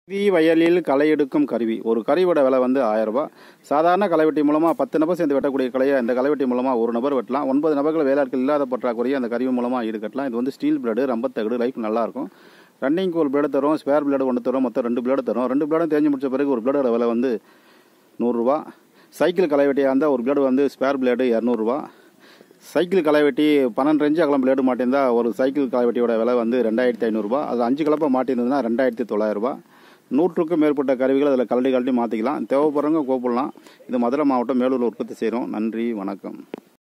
we வயலில் களை எடுக்கும் கருவி ஒரு கருவியோட விலை வந்து ஆயிரம் ரூபாய் சாதாரண களைவெட்டி மூலமாக பத்து நபர் சேர்ந்து வெட்டக்கூடிய கலையை இந்த களைவெட்டி மூலமாக ஒரு நபர் வெட்டலாம் ஒன்பது நபர்கள் வேலையாட்கள் இல்லாத பற்றாக்குறையை அந்த கருவி மூலமாக ஈடுகட்டலாம் இது வந்து ஸ்டீல் பிளேடு ரொம்ப தகடு லைஃப் நல்லாயிருக்கும் ரன்னிங்க்கு ஒரு பிளேடு தரும் ஸ்பேர் பிளேடு ஒன்று தரும் மொத்தம் ரெண்டு பிளேடு தரும் ரெண்டு பிளேடும் தேஞ்சு முடிச்ச பிறகு ஒரு பிளேடோட விலை வந்து நூறுரூவா சைக்கிள் களைவெட்டியாக இருந்தால் ஒரு பிளேடு வந்து ஸ்பேர் பிளேடு இரநூறுவா சைக்கிள் களைவெட்டி பன்னெண்டு ரெஞ்சு அகலம் பிளேடு மாட்டியிருந்தா ஒரு சைக்கிள் களைவெட்டியோட விலை வந்து ரெண்டாயிரத்தி ஐநூறுரூபா அது அஞ்சு கலப்பை மாட்டியிருந்ததுன்னா ரெண்டாயிரத்தி தொள்ளாயிரரூபா நூற்றுக்கும் மேற்பட்ட கருவிகள் அதில் கழட்டி கழட்டி மாற்றிக்கலாம் தேவைப்படுறவங்க கூப்பிடலாம் இது மதுரை மாவட்டம் மேலூர் உற்பத்தி செய்கிறோம் நன்றி வணக்கம்